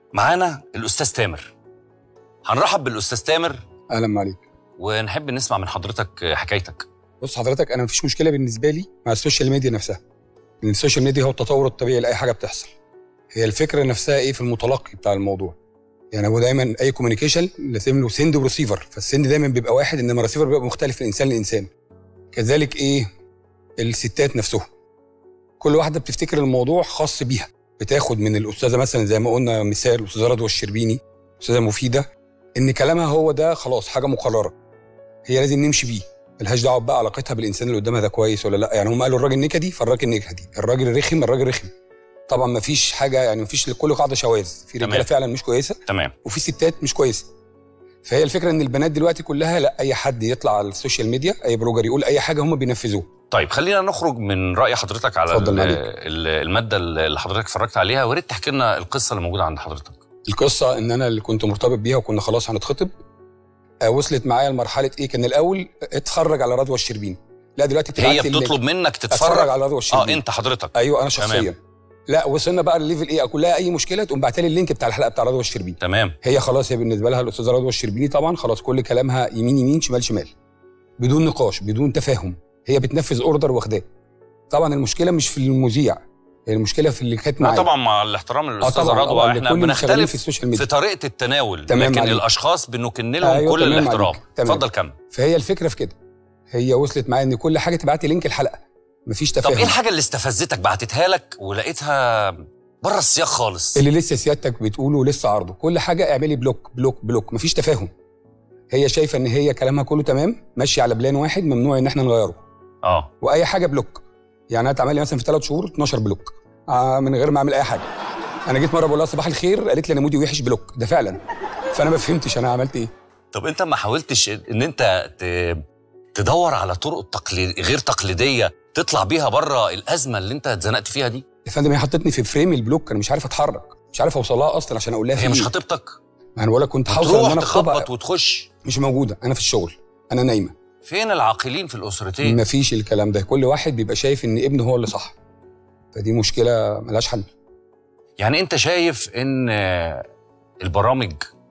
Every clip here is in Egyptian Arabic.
معانا الاستاذ تامر هنرحب بالاستاذ تامر اهلا عليك ونحب نسمع من حضرتك حكايتك بص حضرتك انا مفيش مشكله بالنسبه لي مع السوشيال ميديا نفسها لان السوشيال ميديا هو التطور الطبيعي لاي حاجه بتحصل هي الفكره نفسها ايه في المتلقي بتاع الموضوع يعني هو دايما اي كوميونيكيشن لازم له سند وريسيفر فالسند دايما بيبقى واحد انما الريسيفر بيبقى مختلف من انسان لانسان كذلك ايه الستات نفسهم كل واحده بتفتكر الموضوع خاص بيها بتاخد من الاستاذه مثلا زي ما قلنا مثال الاستاذه رضوى الشربيني الاستاذه مفيده ان كلامها هو ده خلاص حاجه مقرره هي لازم نمشي بيه ملهاش دعوه بقى علاقتها بالانسان اللي قدامها ده كويس ولا لا يعني هم قالوا الراجل نكدي فالراجل نكدي الراجل رخم الراجل رخم طبعا ما فيش حاجه يعني ما فيش لكل قاعده شواذ في تمام. رجاله فعلا مش كويسه تمام وفي ستات مش كويسه فهي الفكره ان البنات دلوقتي كلها لا اي حد يطلع على السوشيال ميديا اي بلوجر يقول اي حاجه هم بينفذوها طيب خلينا نخرج من راي حضرتك على اتفضل ال- عليك. ال- الماده اللي حضرتك اتفرجت عليها وريت تحكي لنا القصه اللي موجوده عند حضرتك القصه ان انا اللي كنت مرتبط بيها وكنا خلاص هنتخطب آه، وصلت معايا لمرحله ايه كان الاول اتفرج على رضوى الشربيني لا دلوقتي هي بتبعت لي بتطلب منك اتفرج تتفرج على رضوى اه الشربيني انت حضرتك ايوه انا تمام. شخصيا لا وصلنا بقى لليفل ايه اقول لها اي مشكله تقوم بعتها لي اللينك بتاع الحلقه بتاع رضوى الشربيني تمام هي خلاص هي بالنسبه لها الاستاذه رضوى الشربيني طبعا خلاص كل كلامها يمين يمين شمال شمال بدون نقاش بدون تفاهم هي بتنفذ اوردر واخداه طبعا المشكله مش في المذيع هي المشكله في اللي كانت آه معايا طبعا مع الاحترام للاستاذه طبعاً، رضوى طبعاً، احنا لكل اللي شغالين بنختلف في السوشيال في ميديا. طريقه التناول تمام لكن عليك. الاشخاص بنكن لهم أيوة، كل تمام الاحترام عليك. تمام. اتفضل كمل فهي الفكره في كده هي وصلت معايا ان كل حاجه تبعت لي لينك الحلقه مفيش طب تفاهم ايه الحاجه اللي استفزتك بعتتها لك ولقيتها بره السياق خالص اللي لسه سيادتك بتقوله لسه عرضه كل حاجه اعملي بلوك بلوك بلوك مفيش تفاهم هي شايفه ان هي كلامها كله تمام ماشي على بلان واحد ممنوع ان احنا نغيره اه واي حاجه بلوك يعني انا اتعمل لي مثلا في ثلاث شهور 12 بلوك آه من غير ما اعمل اي حاجه انا جيت مره بقول لها صباح الخير قالت لي انا مودي وحش بلوك ده فعلا فانا ما فهمتش انا عملت ايه طب انت ما حاولتش ان انت ت- تدور على طرق تقليد غير تقليديه تطلع بيها بره الازمه اللي انت اتزنقت فيها دي يا فندم هي حطتني في فريم البلوك انا مش عارف اتحرك مش عارف اوصل لها اصلا عشان اقول لها هي في مش إيه. خطيبتك ما انا بقول لك كنت هوصل ان تروح انا اخطبها تخبط وتخش مش موجوده انا في الشغل انا نايمه فين العاقلين في الاسرتين مفيش الكلام ده كل واحد بيبقى شايف ان ابنه هو اللي صح فدي مشكله ملهاش حل يعني انت شايف ان البرامج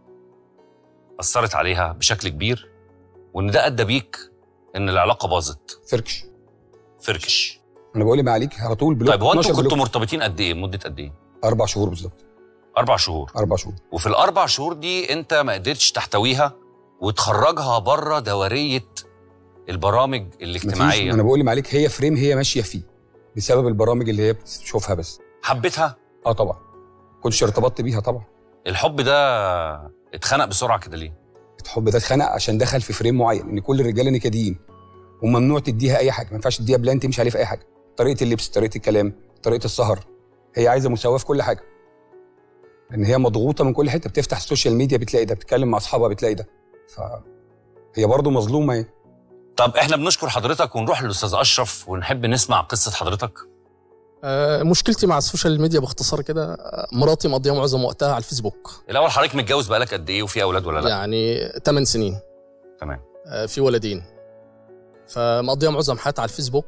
اثرت عليها بشكل كبير وان ده ادى بيك ان العلاقه باظت فركش فركش انا بقول لي عليك على طول بلوك طيب هو 12 انتوا كنتوا بلوك. مرتبطين قد ايه مده قد ايه اربع شهور بالظبط اربع شهور اربع شهور وفي الاربع شهور دي انت ما قدرتش تحتويها وتخرجها بره دوريه البرامج مفيش الاجتماعيه انا بقول لي عليك هي فريم هي ماشيه فيه بسبب البرامج اللي هي بتشوفها بس حبيتها اه طبعا كنتش ارتبطت بيها طبعا الحب ده اتخنق بسرعه كده ليه الحب ده اتخنق عشان دخل في فريم معين ان كل الرجاله نكديين وممنوع تديها اي حاجه ما ينفعش تديها بلان تمشي عليه في اي حاجه طريقه اللبس طريقه الكلام طريقه السهر هي عايزه مساواه في كل حاجه لان هي مضغوطه من كل حته بتفتح السوشيال ميديا بتلاقي ده بتتكلم مع اصحابها بتلاقي ده فهي برضه مظلومه يعني. طب احنا بنشكر حضرتك ونروح للاستاذ اشرف ونحب نسمع قصه حضرتك آه، مشكلتي مع السوشيال ميديا باختصار كده آه، مراتي مقضيه معظم وقتها على الفيسبوك الاول حضرتك متجوز بقالك قد ايه وفي اولاد ولا لا يعني 8 سنين تمام آه، في ولدين فمقضيه معظم حياتها على الفيسبوك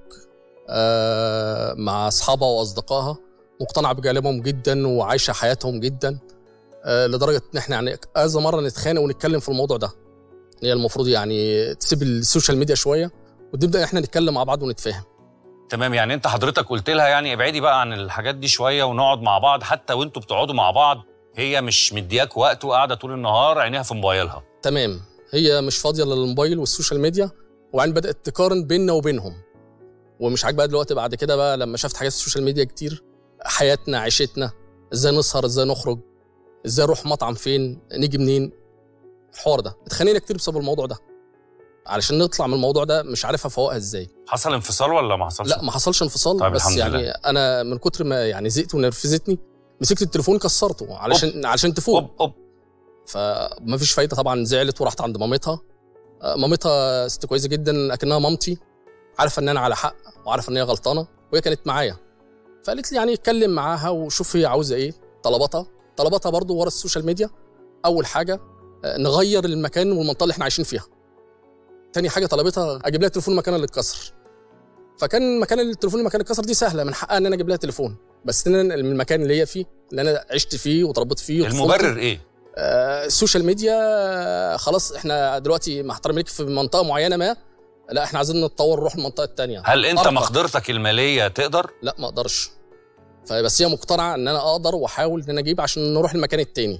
آه، مع اصحابها واصدقائها مقتنعه بجانبهم جدا وعايشه حياتهم جدا آه، لدرجه ان احنا يعني كذا مره نتخانق ونتكلم في الموضوع ده هي المفروض يعني تسيب السوشيال ميديا شويه ونبدا احنا نتكلم مع بعض ونتفاهم تمام يعني انت حضرتك قلت لها يعني ابعدي بقى عن الحاجات دي شويه ونقعد مع بعض حتى وانتوا بتقعدوا مع بعض هي مش مدياك وقت وقاعده طول النهار عينيها في موبايلها تمام هي مش فاضيه للموبايل والسوشيال ميديا وبعدين بدات تقارن بيننا وبينهم ومش عاجبها دلوقتي بعد كده بقى لما شافت حاجات السوشيال ميديا كتير حياتنا عيشتنا ازاي نسهر ازاي نخرج ازاي نروح مطعم فين نيجي منين الحوار ده اتخانقنا كتير بسبب الموضوع ده علشان نطلع من الموضوع ده مش عارف افوقها ازاي حصل انفصال ولا ما حصلش لا ما حصلش انفصال طيب بس الحمد يعني لله. انا من كتر ما يعني زهقت ونرفزتني مسكت التليفون كسرته علشان علشان تفوق اوب اوب فما فيش فايده طبعا زعلت وراحت عند مامتها آه، مامتها ست كويسه جدا اكنها مامتي عارفه ان انا على حق وعارفه ان هي غلطانه وهي كانت معايا فقالت لي يعني اتكلم معاها وشوف هي عاوزه ايه طلباتها طلباتها برضو ورا السوشيال ميديا اول حاجه آه، نغير المكان والمنطقه اللي احنا عايشين فيها تاني حاجه طلبتها اجيب لها تليفون مكان اللي اتكسر فكان مكان التليفون اللي مكان اتكسر دي سهله من حقها ان انا اجيب لها تليفون بس انا المكان اللي هي فيه اللي انا عشت فيه وتربيت فيه وطفولتي. المبرر ايه آه السوشيال ميديا آه، خلاص احنا دلوقتي مع احترامي ليك في منطقه معينه ما لا احنا عايزين نتطور نروح المنطقه الثانيه هل انت أرقى. مقدرتك الماليه تقدر لا ما اقدرش فبس هي مقتنعه ان انا اقدر واحاول ان انا اجيب عشان نروح المكان التاني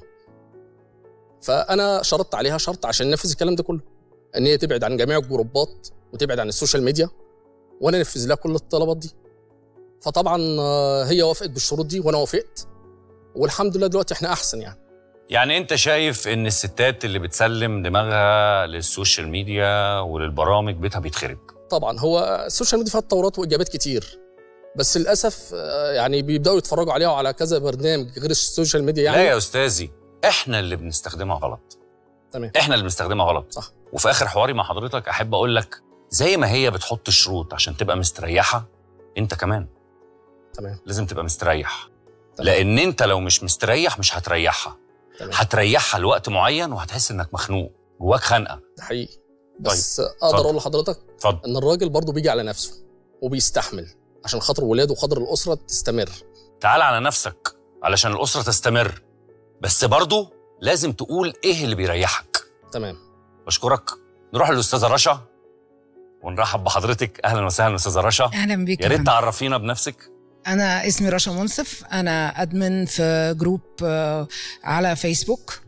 فانا شرطت عليها شرط عشان ننفذ الكلام ده كله ان هي تبعد عن جميع الجروبات وتبعد عن السوشيال ميديا وانا انفذ لها كل الطلبات دي فطبعا آه، هي وافقت بالشروط دي وانا وافقت والحمد لله دلوقتي احنا احسن يعني يعني انت شايف ان الستات اللي بتسلم دماغها للسوشيال ميديا وللبرامج بيتها بيتخرب طبعا هو السوشيال ميديا فيها تطورات وايجابات كتير بس للاسف آه، يعني بيبداوا يتفرجوا عليها على كذا برنامج غير السوشيال ميديا لا يعني يا استاذي احنا اللي بنستخدمها غلط تمام احنا اللي بنستخدمها غلط صح. وفي اخر حواري مع حضرتك احب اقول لك زي ما هي بتحط شروط عشان تبقى مستريحه انت كمان تمام لازم تبقى مستريح تمام. لان انت لو مش مستريح مش هتريحها تمام هتريحها لوقت معين وهتحس انك مخنوق جواك خنقه ده حقيقي بس اتفضل. اقدر اقول لحضرتك اتفضل ان الراجل برضه بيجي على نفسه وبيستحمل عشان خاطر ولاده وخاطر الاسره تستمر تعال على نفسك علشان الاسره تستمر بس برضو لازم تقول ايه اللي بيريحك تمام بشكرك نروح للاستاذه رشا ونرحب بحضرتك اهلا وسهلا استاذه رشا اهلا بيك يا يا ريت فندم. تعرفينا بنفسك انا اسمي رشا منصف انا ادمن في جروب آه، على فيسبوك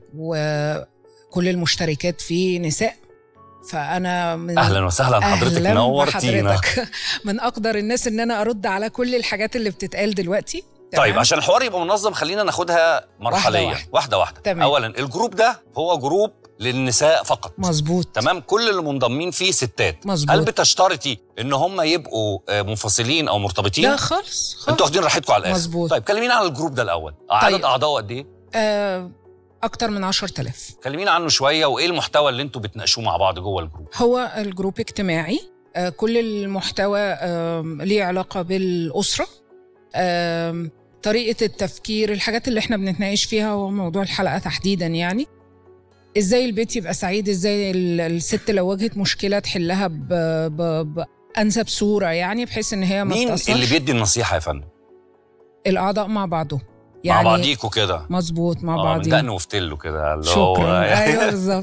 وكل المشتركات فيه نساء فانا من اهلا وسهلا حضرتك أهلاً نورتينا بحضرتك. من اقدر الناس ان انا ارد على كل الحاجات اللي بتتقال دلوقتي طيب تمام؟ عشان الحوار يبقى منظم خلينا ناخدها مرحليا واحدة. واحده واحده تمام. اولا الجروب ده هو جروب للنساء فقط مظبوط تمام كل اللي منضمين فيه ستات مظبوط. هل بتشترطي ان هم يبقوا آه، منفصلين او مرتبطين لا خالص خالص انتوا واخدين راحتكم على الاخر مظبوط. طيب كلمينا عن الجروب ده الاول عدد طيب. اعضائه قد ايه آه، اكتر من 10000 كلمينا عنه شويه وايه المحتوى اللي انتوا بتناقشوه مع بعض جوه الجروب هو الجروب اجتماعي آه، كل المحتوى آم، ليه علاقة بالأسرة آم، طريقة التفكير الحاجات اللي احنا بنتناقش فيها هو موضوع الحلقة تحديدا يعني ازاي البيت يبقى سعيد ازاي ال- الست لو واجهت مشكلة تحلها ب... ب... بأنسب صورة يعني بحيث ان هي ما مين تتأثرش اللي بيدي النصيحه يا فندم الأعضاء مع بعضهم مع بعضيكوا كده مظبوط مع اه من بعضهم دقن وفتلو كده اللي هو شكرا يعني ايوه بالظبط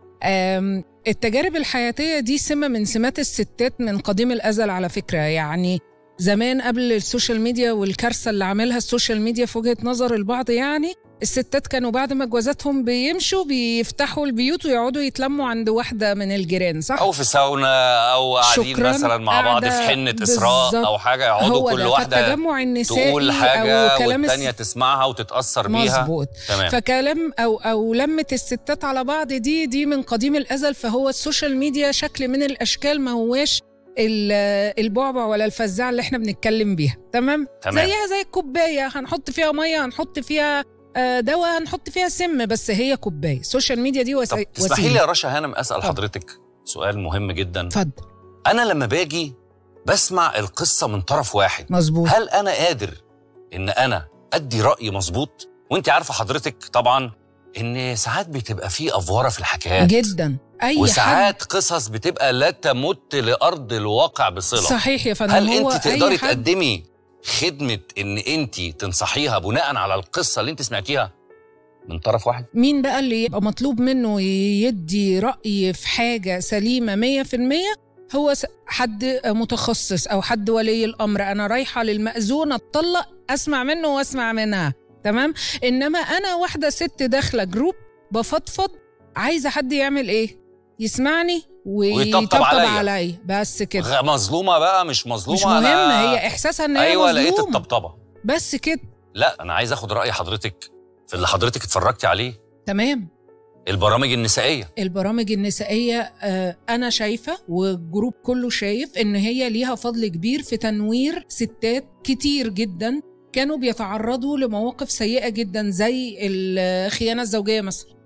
أم، التجارب الحياتيه دي سمه من سمات الستات من قديم الازل على فكره يعني زمان قبل السوشيال ميديا والكارثه اللي عاملها السوشيال ميديا في وجهه نظر البعض يعني الستات كانوا بعد ما جوازاتهم بيمشوا بيفتحوا البيوت ويقعدوا يتلموا عند واحده من الجيران صح؟ او في ساونا او قاعدين شكراً. مثلا مع بعض في قاعدة حنه اسراء بالظبط. او حاجه يقعدوا هو كل ده واحده فالتجمع النسائي تقول حاجه او كلام الس- والتانيه تسمعها وتتاثر بيها مظبوط تمام فكلام او او لمه الستات على بعض دي دي من قديم الازل فهو السوشيال ميديا شكل من الاشكال ما هواش ال- البعبع ولا الفزاعه اللي احنا بنتكلم بيها تمام تمام زيها زي الكوبايه هنحط فيها ميه هنحط فيها آه، دواء هنحط فيها سم بس هي كوبايه السوشيال ميديا دي طب وسي... تسمحي لي وسيله يا رشا هانم اسال اتفضل. حضرتك سؤال مهم جدا اتفضل انا لما باجي بسمع القصه من طرف واحد مظبوط هل انا قادر ان انا ادي راي مظبوط وانت عارفه حضرتك طبعا ان ساعات بتبقى في افوره في الحكايات جدا اي حد وساعات قصص بتبقى لا تمت لارض الواقع بصله صحيح يا فندم هل هو انت أي تقدري حد- تقدمي خدمه ان انت تنصحيها بناء على القصه اللي انت سمعتيها من طرف واحد مين بقى اللي يبقى مطلوب منه يدي رأي في حاجة سليمة مية في المية هو س- حد متخصص أو حد ولي الأمر أنا رايحة للمأذون أتطلق أسمع منه وأسمع منها تمام إنما أنا واحدة ست داخلة جروب بفضفض عايزة حد يعمل إيه يسمعني ويطبطب ويطبطب عليا. عليا بس كده غ- مظلومه بقى مش مظلومه مش مهم أنا... هي إحساسها إن هي ايوه لقيت مظلومة الطبطبه بس كده لا انا عايز اخد راي حضرتك في اللي حضرتك اتفرجتي عليه تمام البرامج النسائيه البرامج النسائية آه، أنا شايفة والجروب كله شايف إن هي ليها فضل كبير في تنوير ستات كتير جدا كانوا بيتعرضوا لمواقف سيئة جدا زي الخيانة الزوجية مثلا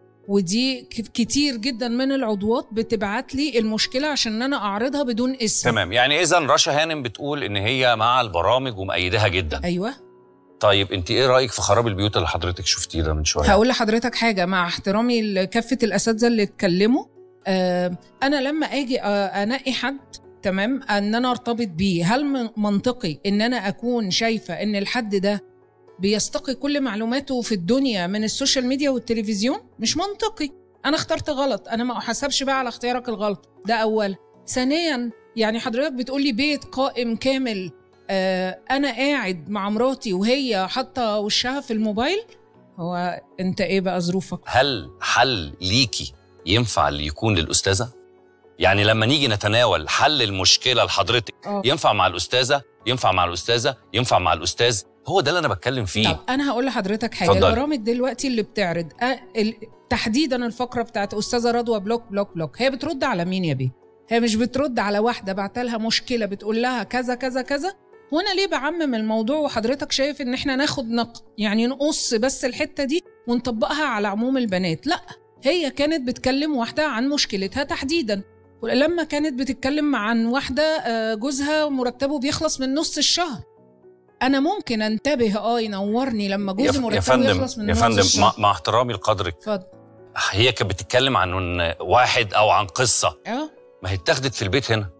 ودي ك- كتير جدا من العضوات بتبعت لي المشكلة عشان أنا أعرضها بدون اسم تمام يعني اذا رشا هانم بتقول ان هي مع البرامج ومأيدها جدا أيوة طيب انت ايه رايك في خراب البيوت اللي حضرتك شفتيه ده من شويه هقول لحضرتك حاجة مع احترامي لكافة الأساتذة اللي اتكلموا آه، أنا لما أجي آه، أنقي حد تمام ان انا ارتبط بيه هل من- منطقي ان انا اكون شايفه ان الحد ده بيستقي كل معلوماته في الدنيا من السوشيال ميديا والتلفزيون مش منطقي انا اخترت غلط انا ما احاسبش بقى على اختيارك الغلط ده اول ثانيا يعني حضرتك بتقولي بيت قائم كامل آه انا قاعد مع مراتي وهي حاطه وشها في الموبايل هو انت ايه بقى ظروفك هل حل ليكي ينفع اللي يكون للاستاذه يعني لما نيجي نتناول حل المشكله لحضرتك اه ينفع مع الاستاذه ينفع مع الاستاذه ينفع مع الاستاذ هو ده اللي انا بتكلم فيه طب انا هقول لحضرتك حاجه اتفضلي. البرامج دلوقتي اللي بتعرض أ... ال... تحديدا الفقره بتاعت استاذه رضوى بلوك بلوك بلوك هي بترد على مين يا بيه هي مش بترد على واحده بعت لها مشكله بتقول لها كذا كذا كذا وانا ليه بعمم الموضوع وحضرتك شايف ان احنا ناخد نق... يعني نقص بس الحته دي ونطبقها على عموم البنات لا هي كانت بتكلم واحده عن مشكلتها تحديدا لما كانت بتتكلم عن واحده آه، جوزها مرتبه بيخلص من نص الشهر انا ممكن انتبه اه ينورني لما يا جوزي ف- يا مرتبه فندم يخلص من يا نص فندم الشهر مع, مع احترامي لقدرك اتفضل هي كانت بتتكلم عن إن واحد او عن قصه اه ما هي اتاخدت في البيت هنا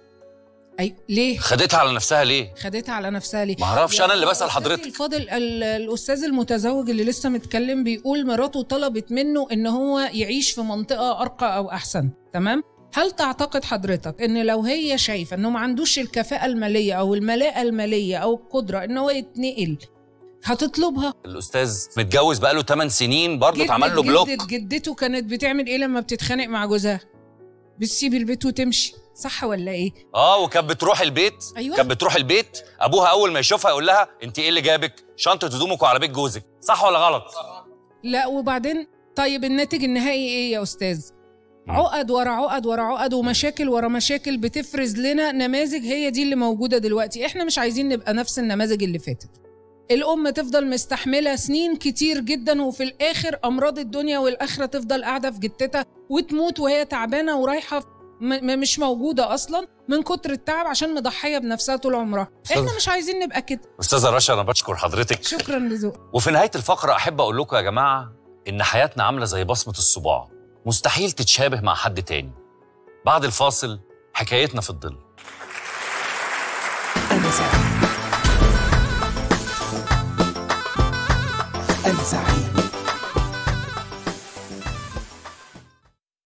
اي ليه خدتها على نفسها ليه خدتها على نفسها ليه ما اعرفش انا اللي بسال أستاذي حضرتك الفاضل ال- الاستاذ المتزوج اللي لسه متكلم بيقول مراته طلبت منه ان هو يعيش في منطقه ارقى او احسن تمام هل تعتقد حضرتك ان لو هي شايفه انه ما عندوش الكفاءه الماليه او الملاءه الماليه او القدره ان هو يتنقل هتطلبها الاستاذ متجوز بقاله 8 سنين برضه جدة- اتعمل له بلوك جدة جدته كانت بتعمل ايه لما بتتخانق مع جوزها بتسيب البيت وتمشي صح ولا ايه اه وكانت بتروح البيت أيوة. كانت بتروح البيت ابوها اول ما يشوفها يقول لها انت ايه اللي جابك شنطه هدومك وعلى بيت جوزك صح ولا غلط لا وبعدين طيب الناتج النهائي ايه يا استاذ مم. عقد ورا عقد ورا عقد ومشاكل ورا مشاكل بتفرز لنا نماذج هي دي اللي موجوده دلوقتي احنا مش عايزين نبقى نفس النماذج اللي فاتت الام تفضل مستحمله سنين كتير جدا وفي الاخر امراض الدنيا والاخره تفضل قاعده في جتتها وتموت وهي تعبانه ورايحه م- م- مش موجوده اصلا من كتر التعب عشان مضحيه بنفسها طول عمرها احنا مش عايزين نبقى كده استاذه رشا انا بشكر حضرتك شكرا لذوق وفي نهايه الفقره احب اقول لكم يا جماعه ان حياتنا عامله زي بصمه الصباع مستحيل تتشابه مع حد تاني بعد الفاصل حكايتنا في الظل أنا سعيد أنا سعيد